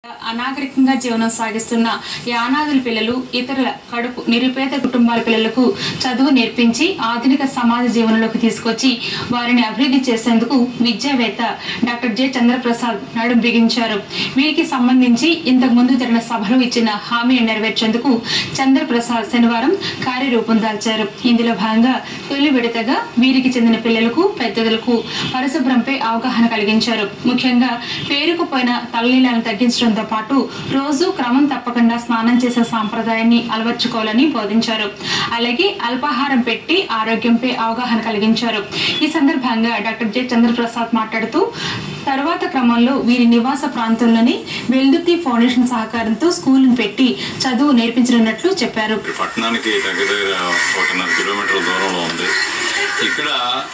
అనాగరికంగా జీవనం సాగిస్తున్న ఈ అనాథుల పిల్లలు ఇతరుల కడుపు నిరుపేద కుటుంబాల పిల్లలకు చదువు నేర్పించి ఆధునిక సమాజ జీవనంలోకి తీసుకొచ్చి వారిని అభివృద్ధి చేసేందుకు విద్యావేత్త డాక్టర్ జె చంద్రప్రసాద్ నడుం బిగించారు వీరికి సంబంధించి ఇంతకు ముందు జరిగిన సభలో ఇచ్చిన హామీని నెరవేర్చేందుకు చంద్రప్రసాద్ శనివారం కార్యరూపం దాల్చారు ఇందులో భాగంగా తొలి విడతగా వీరికి చెందిన పిల్లలకు పెద్దలకు పరిశుభ్రంపై అవగాహన కలిగించారు ముఖ్యంగా పేరుకుపోయిన తలనీలను తగ్గించడంతో పాటు రోజు క్రమం తప్పకుండా స్నానం చేసే సాంప్రదాయాన్ని అలవర్చుకోవాలని బోధించారు అలాగే అల్పాహారం పెట్టి ఆరోగ్యంపై అవగాహన కలిగించారు ఈ సందర్భంగా డాక్టర్ జె చంద్రప్రసాద్ మాట్లాడుతూ తర్వాత క్రమంలో వీరి నివాస ప్రాంతంలోని వెల్దుర్తి ఫౌండేషన్ సహకారంతో స్కూల్ను పెట్టి చదువు నేర్పించనున్నట్లు చెప్పారు ఈ పట్టణానికి దగ్గర దగ్గర ఒకటిన్నర కిలోమీటర్ల దూరంలో ఉంది ఇక్కడ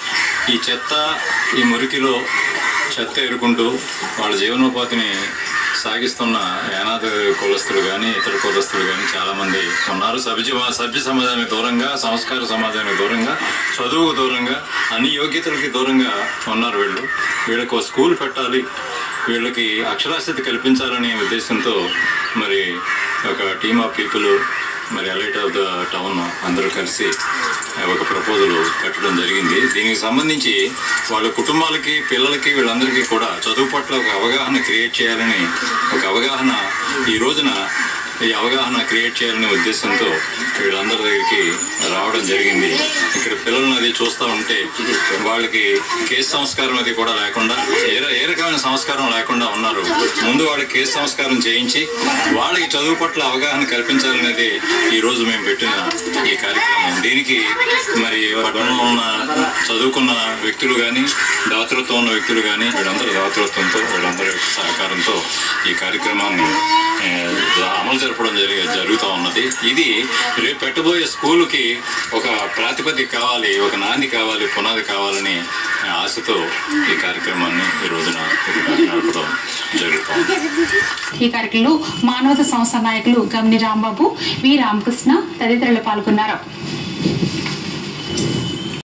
ఈ చెత్త ఈ మురికిలో చెత్త ఎరుకుంటూ వాళ్ళ జీవనోపాధిని సాగిస్తున్న యానాద కులస్తులు కానీ ఇతర కులస్తులు కానీ చాలామంది ఉన్నారు సభ్య సభ్య సమాజానికి దూరంగా సంస్కార సమాజానికి దూరంగా చదువుకు దూరంగా అన్ని యోగ్యతలకి దూరంగా ఉన్నారు వీళ్ళు వీళ్ళకు ఒక స్కూల్ పెట్టాలి వీళ్ళకి అక్షరాస్యత కల్పించాలనే ఉద్దేశంతో మరి ఒక టీమ్ ఆఫ్ పీపుల్ మరి ఎలైట్ ఆఫ్ ద టౌన్ అందరూ కలిసి ఒక ప్రపోజల్ పెట్టడం జరిగింది దీనికి సంబంధించి వాళ్ళ కుటుంబాలకి పిల్లలకి వీళ్ళందరికీ కూడా చదువు పట్ల ఒక అవగాహన క్రియేట్ చేయాలని ఒక అవగాహన ఈ రోజున ఈ అవగాహన క్రియేట్ చేయాలనే ఉద్దేశంతో వీళ్ళందరి దగ్గరికి రావడం జరిగింది ఇక్కడ పిల్లలను అది చూస్తూ ఉంటే వాళ్ళకి కేసు సంస్కారం అది కూడా లేకుండా ఏ ర- ఏ రకమైన సంస్కారం లేకుండా ఉన్నారు ముందు వాళ్ళకి కేసు సంస్కారం చేయించి వాళ్ళకి చదువు పట్ల అవగాహన కల్పించాలనేది ఈ రోజు మేము పెట్టిన ఈ కార్యక్రమం దీనికి మరి పట్టణంలో ఉన్న చదువుకున్న వ్యక్తులు కానీ దాతృత్వం ఉన్న వ్యక్తులు కానీ వీళ్ళందరూ దాతృత్వంతో వీళ్ళందరి యొక్క సహకారంతో ఈ కార్యక్రమాన్ని ఏ, అమలు జరపడం జరిగే జరుగుతూ ఉన్నది ఇది రేపు పెట్టబోయే స్కూల్కి ఒక ప్రాతిపదిక కావాలి ఒక నాంది కావాలి పునాది కావాలని ఆశతో ఈ కార్యక్రమాన్ని ఈ రోజున ఇక్కడ నడపడం జరుగుతుంది ఈ కార్యక్రమంలో మానవత సంస్థ నాయకులు గమ్ని రాంబాబు వి రామకృష్ణ తదితరులు పాల్గొన్నారు